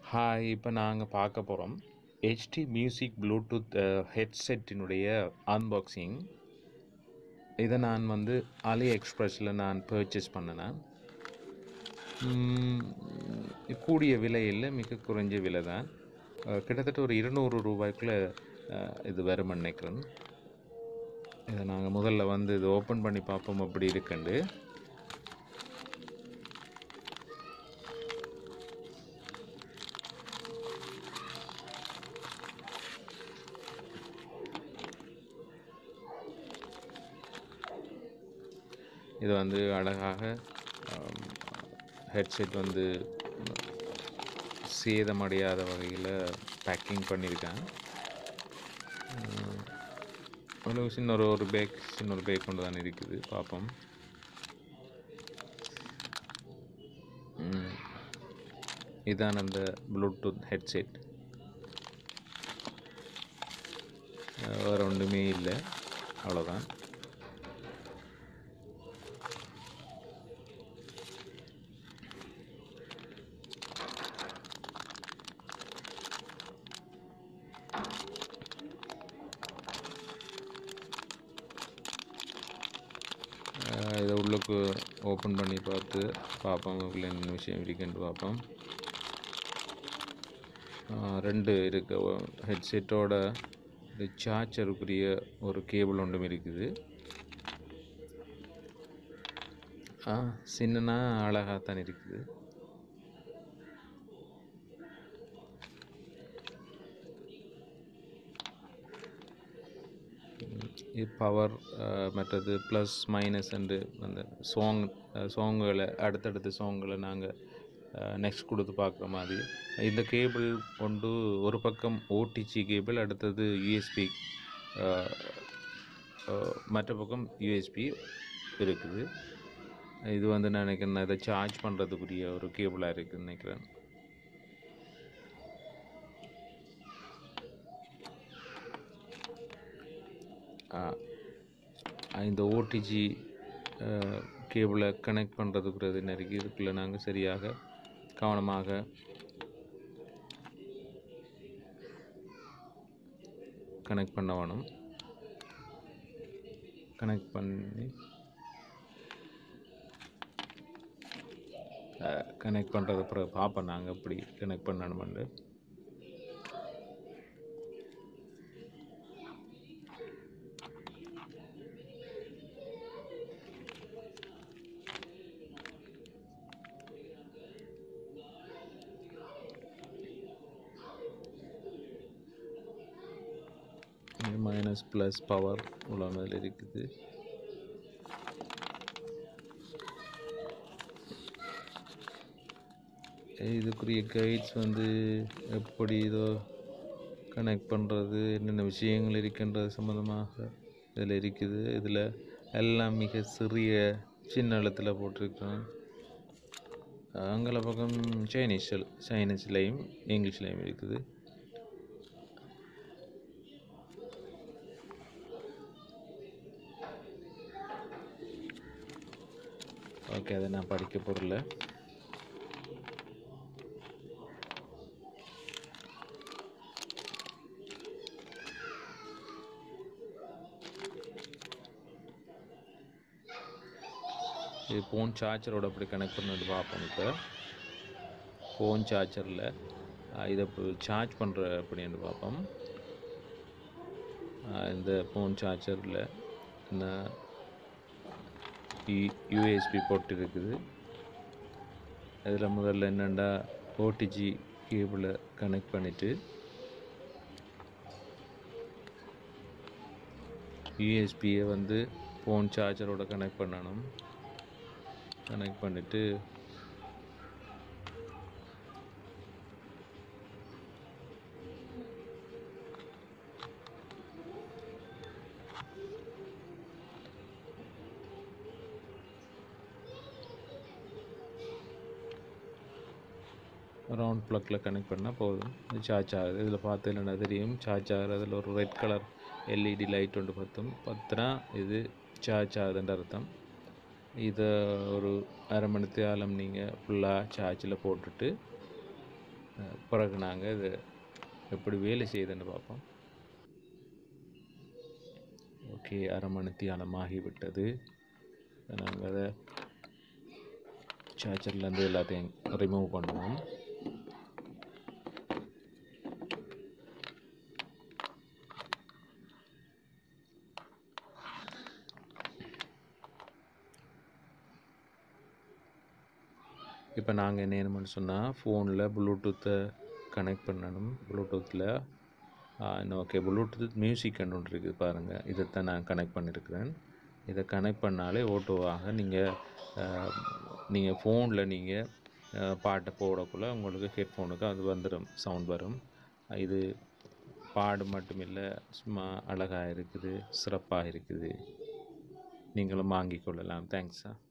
Hi இப்போ நாங்கள் பார்க்க போகிறோம் ஹெச்டி மியூசிக் ப்ளூடூத் ஹெட்செட்டினுடைய அன்பாக்சிங் இதை நான் வந்து அலி எக்ஸ்பிரஸில் நான் பர்ச்சேஸ் பண்ணினேன் ம், கூடிய விலையில் மிக குறைஞ்ச விலை தான் அஹ், கிட்டத்தட்ட ஒரு இருநூறு ரூபாய்க்குள்ளே அஹ், இது வரும்னு நினைக்கிறேன் இதை நாங்கள் முதல்ல வந்து இது ஓப்பன் பண்ணி பார்ப்போம் அப்படி இருக்குண்டு இது வந்து அழகாக ஹெட்செட் வந்து சேதமடையாத வகையில் பேக்கிங் பண்ணியிருக்கேன் அவ்வளோ சின்ன ஒரு ஒரு பேக் சின்ன ஒரு பேக் கொண்டு தான் இருக்குது பார்ப்போம் ம். இதான் அந்த ப்ளூடூத் ஹெட்செட் வேறு ஒன்றுமே இல்லை அவ்வளோதான் அஹ் இதை உள்ளுக்கு ஓப்பன் பண்ணி பார்த்து பார்ப்போம் உள்ள என்ன விஷயம் இருக்குன்னு பார்ப்போம் அஹ் ரெண்டு இருக்கு ஹெட்செட்டோட இந்த சார்ஜருக்குரிய ஒரு கேபிள் ஒன்றும் இருக்குது ஆ சின்னனா அழகாக தான் இருக்குது இது பவர் மற்றது ப்ளஸ் மைனஸ் அண்டு அந்த சாங் சாங்குகளை அடுத்தடுத்த சாங்களை நாங்கள் நெக்ஸ்ட் கொடுத்து பார்க்குற மாதிரி இந்த கேபிள் கொண்டு ஒரு பக்கம் ஓடிஜி கேபிள் அடுத்தது யூஎஸ்பி மற்ற பக்கம் யூஎஸ்பி இருக்குது இது வந்து நான் நினைக்கிறேன் இதை சார்ஜ் பண்ணுறதுக்குரிய ஒரு கேபிளாக இருக்குதுன்னு நினைக்கிறேன் ஆ, இந்த ஓடிஜி கேபிளை கனெக்ட் பண்ணுறதுக்குறது நிறைய இதுக்குள்ளே நாங்கள் சரியாக கவனமாக கனெக்ட் பண்ண வேணும் கனெக்ட் பண்ணி கனெக்ட் பண்ணுறது அப்புறம் பார்ப்போம் நாங்கள் எப்படி கனெக்ட் பண்ணணுமெண்டு மைனஸ் ப்ளஸ் பவர் உள்ள மாதிரி இருக்குது இதுக்குரிய கைட்ஸ் வந்து எப்படி இதோ கனெக்ட் பண்ணுறது என்னென்ன விஷயங்கள் இருக்கின்றது சம்மந்தமாக இதில் இருக்குது இதில் எல்லாம் மிக சிறிய சின்ன எழுத்தில் போட்டிருக்கோம் அங்கே பக்கம் சைனீஸ் சைனீஸ்லேயும் இங்கிலீஷ்லேயும் இருக்குது ஓகே அதை நான் படிக்க போகிறல இது ஃபோன் சார்ஜரோட அப்படி கனெக்ட் பண்ணிட்டு பார்ப்போம் இப்போ ஃபோன் சார்ஜரில் இதை சார்ஜ் பண்ணுற அப்படின்னு பார்ப்போம் ஆஹ் இந்த ஃபோன் சார்ஜரில் நான் யூஎஸ்பி போட்டு இருக்குது அதில் முதல்ல என்னென்னா ஓடிஜி கேபிளை கனெக்ட் பண்ணிவிட்டு யூஎஸ்பியை வந்து ஃபோன் சார்ஜரோட கனெக்ட் பண்ணணும் கனெக்ட் பண்ணிவிட்டு ரவுண்ட் ப்ளக்கில் கனெக்ட் பண்ணால் போதும் இது சார்ஜ் ஆகுது இதில் பார்த்து இல்லைன்னா தெரியும் சார்ஜ் ஆகுது அதில் ஒரு ரெட் கலர் எல்இடி லைட் ஒன்று பற்றும் பத்துனா இது சார்ஜ் ஆகுதுன்ற அர்த்தம் இதை ஒரு அரை மணி நேரம் நீங்கள் ஃபுல்லாக சார்ஜில் போட்டுட்டு அஹ், பிறகு நாங்கள் இது எப்படி வேலை செய்யுதுன்னு பார்ப்போம் ஓகே அரை மணித்தியாலம் ஆகிவிட்டது நாங்கள் அதை சார்ஜர்லேருந்து எல்லாத்தையும் ரிமூவ் பண்ணுவோம் இப்போ நாங்கள் என்ன என்னமென்னு சொன்னால் ஃபோனில் ப்ளூடூத்தை கனெக்ட் பண்ணணும் ப்ளூடூத்தில் ஓகே ப்ளூடூத் மியூசிக் ஒன்று இருக்குது பாருங்கள் இதைத்தான் நான் கனெக்ட் பண்ணியிருக்கிறேன் இதை கனெக்ட் பண்ணாலே ஓட்டோவாக நீங்கள் நீங்கள் ஃபோனில் நீங்கள் பாட்டை போடக்குள்ள உங்களுக்கு ஹெட்ஃபோனுக்கு அது வந்துடும் சவுண்ட் வரும் இது பாடு மட்டும் இல்லை சும்மா அழகாக இருக்குது சிறப்பாக இருக்குது நீங்களும் வாங்கிக் கொள்ளலாம் தேங்க்ஸா